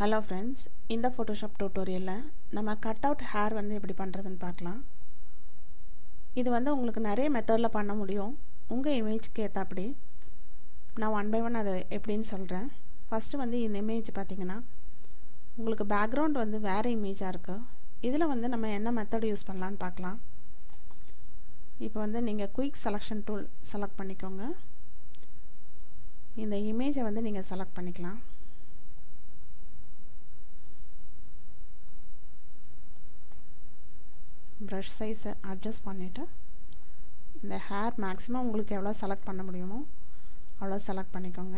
hello friends இந்த Photoshop டியூட்டோரியலில் நம்ம கட் அவுட் ஹேர் வந்து எப்படி பண்ணுறதுன்னு பார்க்கலாம் இது வந்து உங்களுக்கு நிறைய மெத்தடில் பண்ண முடியும் உங்கள் இமேஜ்க்கு ஏற்றாப்படி நான் ஒன் பை ஒன் அதை எப்படின்னு சொல்கிறேன் ஃபஸ்ட்டு வந்து இந்த இமேஜ் பார்த்தீங்கன்னா உங்களுக்கு பேக்ரவுண்ட் வந்து வேறு இமேஜாக இருக்குது இதில் வந்து நம்ம என்ன மெத்தட் யூஸ் பண்ணலான்னு பார்க்கலாம் இப்போ வந்து நீங்கள் குயிக் செலெக்ஷன் டூல் செலக்ட் பண்ணிக்கோங்க இந்த இமேஜை வந்து நீங்கள் செலக்ட் பண்ணிக்கலாம் ப்ரஷ் சைஸை அட்ஜஸ்ட் பண்ணிவிட்டு இந்த ஹேர் மேக்ஸிமம் உங்களுக்கு எவ்வளோ செலக்ட் பண்ண முடியுமோ அவ்வளோ செலக்ட் பண்ணிக்கோங்க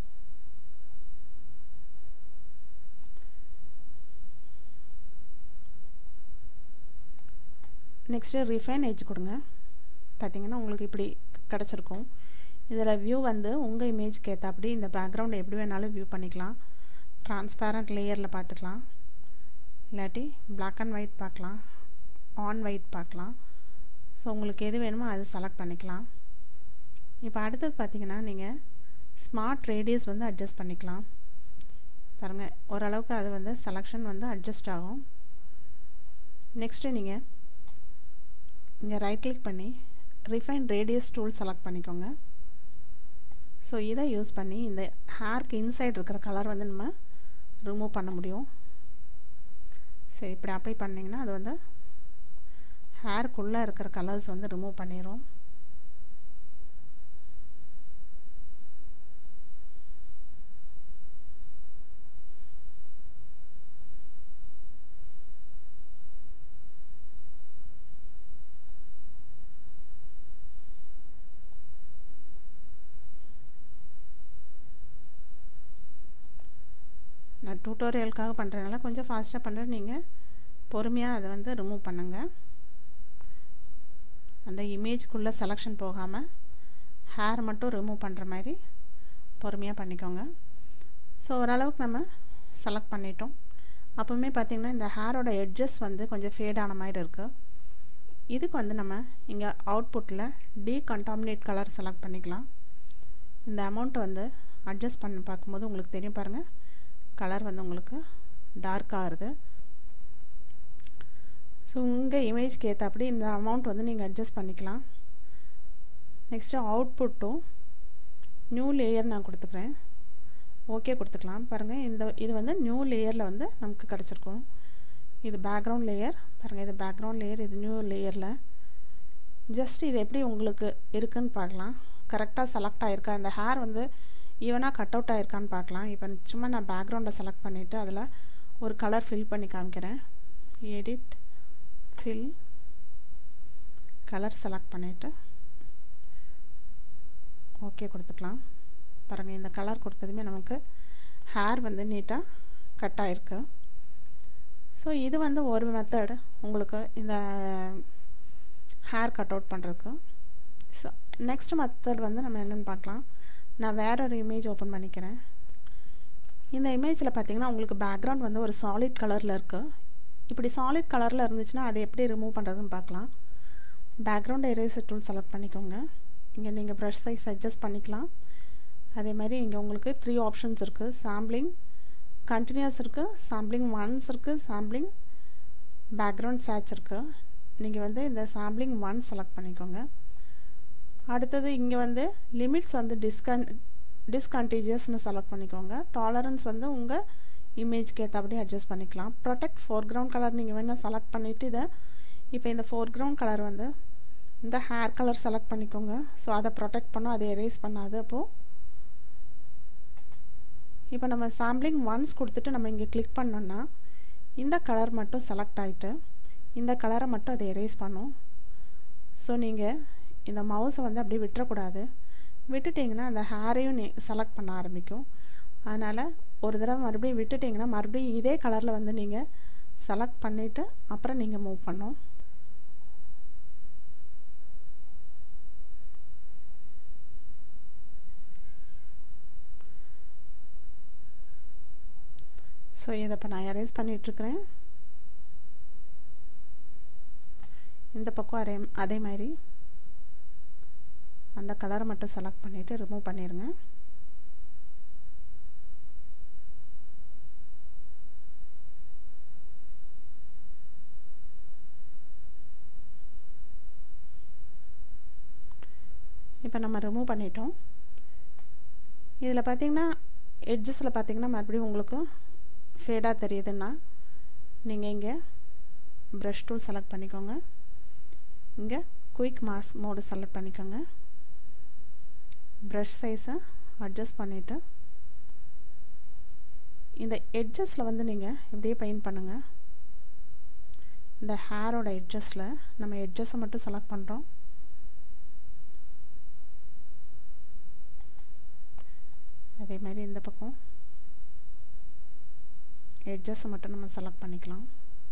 நெக்ஸ்ட்டு ரிஃபைன் ஏஜ் கொடுங்க பார்த்தீங்கன்னா உங்களுக்கு இப்படி கிடச்சிருக்கும் இதில் வியூ வந்து உங்கள் இமேஜ்க்கு ஏற்றாப்படி இந்த பேக்ரவுண்ட் எப்படி வேணாலும் வியூ பண்ணிக்கலாம் ட்ரான்ஸ்பேரண்ட் லேயரில் பார்த்துக்கலாம் இல்லாட்டி பிளாக் அண்ட் ஒயிட் பார்க்கலாம் ஆன் ஒயிட் பார்க்கலாம் ஸோ உங்களுக்கு எது வேணுமோ அது செலக்ட் பண்ணிக்கலாம் இப்போ அடுத்தது பார்த்தீங்கன்னா நீங்கள் ஸ்மார்ட் ரேடியஸ் வந்து அட்ஜஸ்ட் பண்ணிக்கலாம் பாருங்கள் ஓரளவுக்கு அது வந்து செலெக்ஷன் வந்து அட்ஜஸ்ட் ஆகும் நெக்ஸ்ட்டு நீங்கள் இங்கே ரைட் கிளிக் பண்ணி ரிஃபைன் ரேடியஸ் டூல் செலக்ட் பண்ணிக்கோங்க ஸோ இதை யூஸ் பண்ணி இந்த ஹேர்க்கு இன்சைட் இருக்கிற கலர் வந்து நம்ம ரிமூவ் பண்ண முடியும் சரி இப்படி அப்ளை பண்ணிங்கன்னா அது வந்து ஹேருக்குள்ளே இருக்கிற கலர்ஸ் வந்து ரிமூவ் பண்ணிடும் நான் டியூட்டோரியலுக்காக பண்ணுறதுனால கொஞ்சம் ஃபாஸ்ட்டாக பண்ணுறேன் நீங்கள் பொறுமையாக அதை வந்து ரிமூவ் பண்ணுங்கள் அந்த இமேஜ்க்குள்ளே செலெக்ஷன் போகாமல் ஹேர் மட்டும் ரிமூவ் பண்ணுற மாதிரி பொறுமையாக பண்ணிக்கோங்க ஸோ ஓரளவுக்கு நம்ம செலக்ட் பண்ணிட்டோம் அப்போவுமே பார்த்திங்கன்னா இந்த ஹேரோட எட்ஜஸ் வந்து கொஞ்சம் ஃபேட் ஆன மாதிரி இருக்குது இதுக்கு வந்து நம்ம இங்கே அவுட்புட்டில் டீகண்டாமினேட் கலர் செலக்ட் பண்ணிக்கலாம் இந்த அமௌண்ட்டை வந்து அட்ஜஸ்ட் பண்ணி பார்க்கும்போது உங்களுக்கு தெரியும் பாருங்கள் கலர் வந்து உங்களுக்கு டார்க்காக ஆகுது ஸோ உங்கள் இமேஜ்க்கு ஏற்றாப்படி இந்த அமௌண்ட் வந்து நீங்கள் அட்ஜஸ்ட் பண்ணிக்கலாம் நெக்ஸ்ட்டு அவுட்புட்டும் நியூ லேயர் நான் கொடுத்துக்கிறேன் ஓகே கொடுத்துக்கலாம் பாருங்கள் இந்த இது வந்து நியூ லேயரில் வந்து நமக்கு கிடச்சிருக்கும் இது பேக்ரவுண்ட் லேயர் பாருங்கள் இது பேக்ரவுண்ட் லேயர் இது நியூ லேயரில் ஜஸ்ட் இது எப்படி உங்களுக்கு இருக்குன்னு பார்க்கலாம் கரெக்டாக செலக்ட் ஆகிருக்கா இந்த ஹேர் வந்து ஈவனாக கட் அவுட் ஆகிருக்கான்னு பார்க்கலாம் இப்போ சும்மா நான் பேக்ரவுண்டை செலக்ட் பண்ணிவிட்டு அதில் ஒரு கலர் ஃபில் பண்ணி காமிக்கிறேன் எடிட் ஃபில் கலர் செலக்ட் பண்ணிவிட்டு ஓகே கொடுத்துக்கலாம் பாருங்கள் இந்த கலர் கொடுத்ததுமே நமக்கு ஹேர் வந்து நீட்டாக கட் ஆகிருக்கு ஸோ இது வந்து ஒரு மெத்தடு உங்களுக்கு இந்த ஹேர் கட் அவுட் பண்ணுறதுக்கு ஸோ நெக்ஸ்ட் மெத்தட் வந்து நம்ம என்னென்னு பார்க்கலாம் நான் வேற ஒரு இமேஜ் ஓப்பன் பண்ணிக்கிறேன் இந்த இமேஜில் பார்த்தீங்கன்னா உங்களுக்கு பேக்ரவுண்ட் வந்து ஒரு சாலிட் கலரில் இருக்குது இப்படி சாலிட் கலரில் இருந்துச்சுன்னா அதை எப்படி ரிமூவ் பண்ணுறதுன்னு பார்க்கலாம் பேக்ரவுண்ட் எரேசர் டூல் செலக்ட் பண்ணிக்கோங்க இங்கே நீங்கள் ப்ரஷ் சைஸ் அட்ஜஸ்ட் பண்ணிக்கலாம் அதே மாதிரி இங்கே உங்களுக்கு த்ரீ ஆப்ஷன்ஸ் இருக்குது சாம்பிளிங் கண்டினியூஸ் இருக்குது சாம்பிளிங் ஒன்ஸ் இருக்குது சாம்பிளிங் பேக்ரவுண்ட் சேட்ச் இருக்குது நீங்கள் வந்து இந்த சாம்பிளிங் ஒன் செலக்ட் பண்ணிக்கோங்க அடுத்தது இங்கே வந்து லிமிட்ஸ் வந்து டிஸ்கன் டிஸ்கண்டிஜியஸ்னு செலக்ட் பண்ணிக்கோங்க டாலரன்ஸ் வந்து உங்கள் இமேஜ்க்கு ஏற்றபடி அட்ஜஸ்ட் பண்ணிக்கலாம் ப்ரொடெக்ட் ஃபோர்க்ரவுண்ட் கலர் நீங்கள் வேணால் செலக்ட் பண்ணிவிட்டு இதை இப்போ இந்த ஃபோர்க்ரவுண்ட் கலர் வந்து இந்த ஹேர் கலர் செலக்ட் பண்ணிக்கோங்க ஸோ அதை ப்ரொடெக்ட் பண்ணோம் அதை எரேஸ் பண்ணாது அப்போது இப்போ நம்ம சாம்பிளிங் ஒன்ஸ் கொடுத்துட்டு நம்ம இங்கே கிளிக் பண்ணோன்னா இந்த கலர் மட்டும் செலக்ட் ஆகிட்டு இந்த கலரை மட்டும் அதை எரேஸ் பண்ணும் ஸோ நீங்கள் இந்த மவுஸை வந்து அப்படியே விட்டுறக்கூடாது விட்டுட்டிங்கன்னா அந்த ஹேரையும் நீ செலக்ட் பண்ண ஆரம்பிக்கும் அதனால் ஒரு தடவை மறுபடியும் விட்டுட்டிங்கன்னா மறுபடியும் இதே கலரில் வந்து நீங்கள் செலக்ட் பண்ணிவிட்டு அப்புறம் நீங்கள் மூவ் பண்ணும் ஸோ இதை இப்போ நான் அரேஞ்ச் பண்ணிகிட்ருக்கிறேன் இந்த பக்கம் அரே அதே மாதிரி அந்த கலரை மட்டும் செலக்ட் பண்ணிவிட்டு ரிமூவ் பண்ணிடுங்க இப்போ நம்ம ரிமூவ் பண்ணிட்டோம் இதில் பார்த்திங்கன்னா எட்ஜஸில் பார்த்திங்கன்னா மறுபடியும் உங்களுக்கு ஃபேடாக தெரியுதுன்னா நீங்கள் இங்கே ப்ரஷ் டூல் செலக்ட் பண்ணிக்கோங்க இங்கே குயிக் மாஸ்க் மோடு செலக்ட் பண்ணிக்கோங்க ப்ரஷ் சைஸை அட்ஜஸ்ட் பண்ணிவிட்டு இந்த எட்ஜஸில் வந்து நீங்கள் இப்படியே பெயிண்ட் பண்ணுங்கள் இந்த ஹேரோட எட்ஜஸில் நம்ம எட்ஜஸை மட்டும் செலக்ட் பண்ணுறோம் அதே மாதிரி இந்த பக்கம் எட்ஜஸை மட்டும் நம்ம செலக்ட் பண்ணிக்கலாம்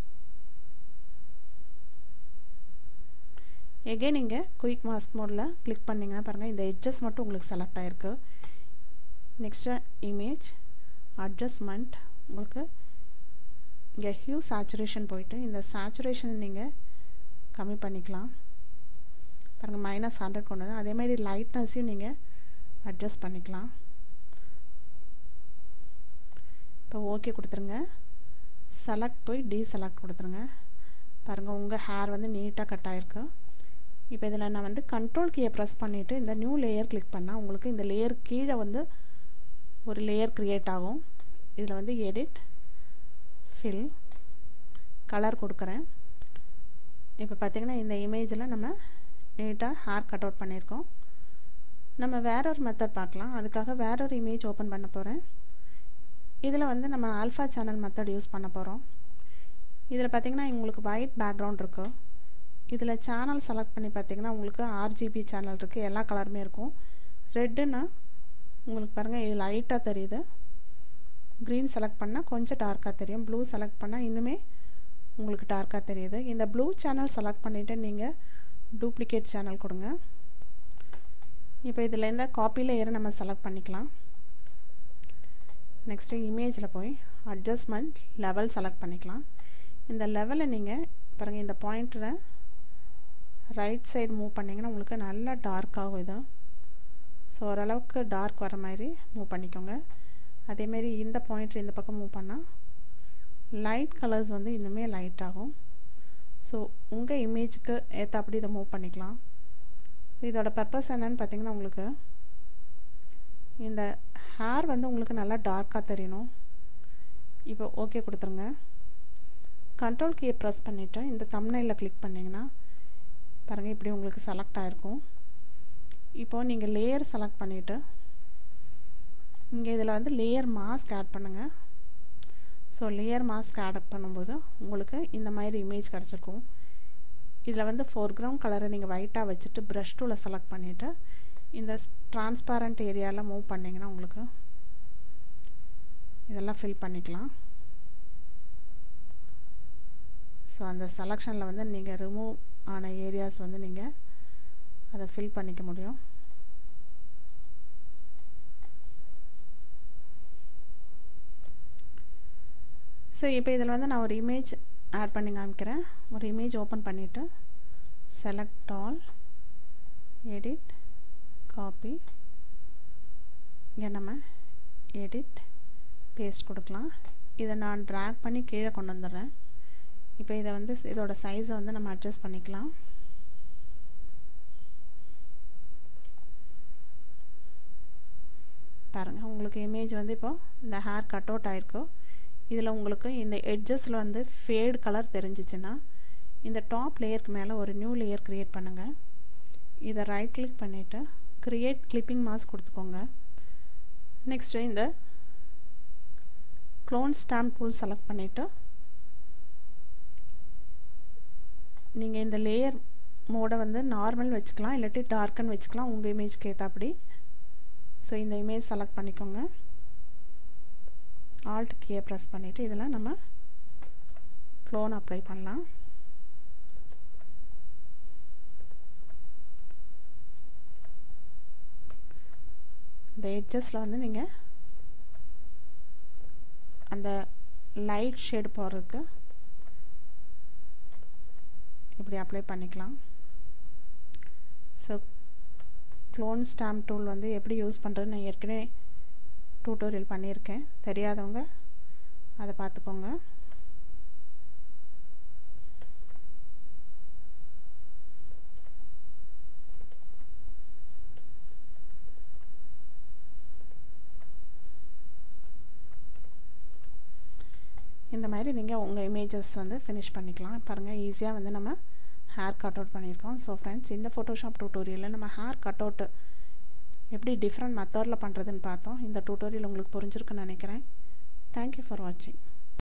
எகெயின் நீங்கள் குயிக் மாஸ்க் மோடில் கிளிக் பண்ணிங்கன்னா பாருங்கள் இந்த எட்ஜஸ் மட்டும் உங்களுக்கு செலக்ட் ஆகிருக்கு நெக்ஸ்ட்டு இமேஜ் அட்ஜஸ்ட்மெண்ட் உங்களுக்கு இங்கே ஹியூ சேச்சுரேஷன் போயிட்டு இந்த சேச்சுரேஷன் நீங்கள் கம்மி பண்ணிக்கலாம் பாருங்கள் மைனஸ் ஹண்ட்ரட் கொண்டு வந்து அதேமாதிரி லைட்னஸையும் நீங்கள் அட்ஜஸ்ட் பண்ணிக்கலாம் இப்போ ஓகே கொடுத்துருங்க செலக்ட் போய் டீசெலக்ட் கொடுத்துருங்க பாருங்கள் உங்கள் ஹேர் வந்து நீட்டாக கட் ஆகிருக்கு இப்போ இதில் நான் வந்து கண்ட்ரோல் கீயை ப்ரெஸ் பண்ணிவிட்டு இந்த நியூ லேயர் கிளிக் பண்ணால் உங்களுக்கு இந்த லேயர் கீழே வந்து ஒரு லேயர் க்ரியேட் ஆகும் இதில் வந்து எடிட் ஃபில் கலர் கொடுக்குறேன் இப்போ பார்த்திங்கன்னா இந்த இமேஜில் நம்ம நீட்டாக ஹேர் கட் அவுட் பண்ணியிருக்கோம் நம்ம வேற ஒரு மெத்தட் பார்க்கலாம் அதுக்காக வேற ஒரு இமேஜ் ஓப்பன் பண்ண போகிறேன் இதில் வந்து நம்ம ஆல்ஃபா சேனல் மெத்தட் யூஸ் பண்ண போகிறோம் இதில் பார்த்திங்கன்னா உங்களுக்கு ஒயிட் பேக்ரவுண்ட் இருக்குது இதில் சேனல் செலக்ட் பண்ணி பார்த்திங்கன்னா உங்களுக்கு ஆர்ஜிபி சேனல் இருக்குது எல்லா கலருமே இருக்கும் ரெட்டுன்னா உங்களுக்கு பாருங்கள் இது லைட்டாக தெரியுது க்ரீன் செலக்ட் பண்ணால் கொஞ்சம் டார்க்காக தெரியும் ப்ளூ செலக்ட் பண்ணால் இன்னுமே உங்களுக்கு டார்க்காக தெரியுது இந்த ப்ளூ சேனல் செலக்ட் பண்ணிவிட்டு நீங்கள் டூப்ளிகேட் சேனல் கொடுங்க இப்போ இதில் இந்த காப்பி லேயரை நம்ம செலக்ட் பண்ணிக்கலாம் நெக்ஸ்ட்டு இமேஜில் போய் அட்ஜஸ்ட்மெண்ட் லெவல் செலக்ட் பண்ணிக்கலாம் இந்த லெவலை நீங்கள் பாருங்கள் இந்த பாயிண்ட்டில் ரைட் சைடு மூவ் பண்ணிங்கன்னா உங்களுக்கு நல்லா டார்க்காகும் இது ஸோ ஓரளவுக்கு டார்க் வர மாதிரி மூவ் பண்ணிக்கோங்க அதேமாரி இந்த பாயிண்ட் இந்த பக்கம் மூவ் பண்ணால் லைட் கலர்ஸ் வந்து இன்னுமே லைட் ஆகும் ஸோ உங்கள் இமேஜுக்கு ஏற்றாப்படி இதை மூவ் பண்ணிக்கலாம் இதோட பர்பஸ் என்னன்னு பார்த்தீங்கன்னா உங்களுக்கு இந்த ஹேர் வந்து உங்களுக்கு நல்லா டார்க்காக தெரியணும் இப்போ ஓகே கொடுத்துருங்க கண்ட்ரோல் கீயை ப்ரெஸ் பண்ணிவிட்டு இந்த தம்னையில் கிளிக் பண்ணிங்கன்னா பாருங்கள் இப்படி உங்களுக்கு செலக்ட் ஆகிருக்கும் இப்போது நீங்கள் லேயர் செலக்ட் பண்ணிவிட்டு இங்கே இதில் வந்து லேயர் மாஸ்க் ஆட் பண்ணுங்கள் ஸோ லேயர் மாஸ்க் ஆட் பண்ணும்போது உங்களுக்கு இந்த மாதிரி இமேஜ் கிடச்சிருக்கும் இதில் வந்து ஃபோர்க்ரவுண்ட் கலரை நீங்கள் ஒயிட்டாக வச்சுட்டு ப்ரஷ் டூவில் செலக்ட் பண்ணிவிட்டு இந்த டிரான்ஸ்பாரண்ட் ஏரியாவில் மூவ் பண்ணிங்கன்னா உங்களுக்கு இதெல்லாம் ஃபில் பண்ணிக்கலாம் ஸோ அந்த செலக்ஷனில் வந்து நீங்கள் ரிமூவ் ஆன ஏரியாஸ் வந்து நீங்கள் அதை ஃபில் பண்ணிக்க முடியும் ஸோ இப்போ இதில் வந்து நான் ஒரு இமேஜ் ஆட் பண்ணி காமிக்கிறேன் ஒரு இமேஜ் ஓப்பன் பண்ணிவிட்டு செலக்ட் ஆல் எடிட் காப்பி இங்கே நம்ம எடிட் பேஸ்ட் கொடுக்கலாம் இதை நான் ட்ராக் பண்ணி கீழே கொண்டு வந்துடுறேன் இப்போ இதை வந்து இதோட சைஸை வந்து நம்ம அட்ஜஸ்ட் பண்ணிக்கலாம் பாருங்கள் உங்களுக்கு இமேஜ் வந்து இப்போ இந்த ஹேர் கட் அவுட் ஆகிருக்கோ இதில் உங்களுக்கு இந்த எட்ஜஸில் வந்து ஃபேட் கலர் தெரிஞ்சிச்சுன்னா இந்த டாப் லேயருக்கு மேலே ஒரு நியூ லேயர் க்ரியேட் பண்ணுங்கள் இதை ரைட் கிளிக் பண்ணிவிட்டு க்ரியேட் கிளிப்பிங் மாஸ்க் கொடுத்துக்கோங்க நெக்ஸ்ட்டு இந்த க்ளோன் ஸ்டாம்ப் டூல் செலக்ட் பண்ணிவிட்டு நீங்கள் இந்த லேயர் மோடை வந்து நார்மல் வச்சுக்கலாம் இல்லாட்டி டார்க்குன்னு வச்சுக்கலாம் உங்கள் இமேஜ்க்கு ஏற்றாப்படி ஸோ இந்த இமேஜ் செலக்ட் பண்ணிக்கோங்க ஆல்ட் கீயை ப்ரெஸ் பண்ணிவிட்டு இதில் நம்ம க்ளோன் அப்ளை பண்ணலாம் இந்த எட்ஜஸில் வந்து நீங்கள் அந்த லைட் ஷேடு போகிறதுக்கு இப்படி அப்ளை பண்ணிக்கலாம் ஸோ க்ளோன் ஸ்டாம்ப் டூல் வந்து எப்படி யூஸ் பண்ணுறதுன்னு நான் ஏற்கனவே டியூட்டோரியல் பண்ணியிருக்கேன் தெரியாதவங்க அதை பார்த்துக்கோங்க இந்த மாதிரி நீங்கள் உங்கள் இமேஜஸ் வந்து ஃபினிஷ் பண்ணிக்கலாம் பாருங்கள் ஈஸியாக வந்து நம்ம ஹேர் கட் அவுட் பண்ணியிருக்கோம் ஸோ ஃப்ரெண்ட்ஸ் இந்த ஃபோட்டோஷாப் டியூட்டோரியலில் நம்ம ஹேர் கட் அவுட்டு எப்படி டிஃப்ரெண்ட் மெத்தடில் பண்ணுறதுன்னு பார்த்தோம் இந்த டியூட்டோரியல் உங்களுக்கு புரிஞ்சிருக்குன்னு நினைக்கிறேன் தேங்க்யூ ஃபார் வாட்சிங்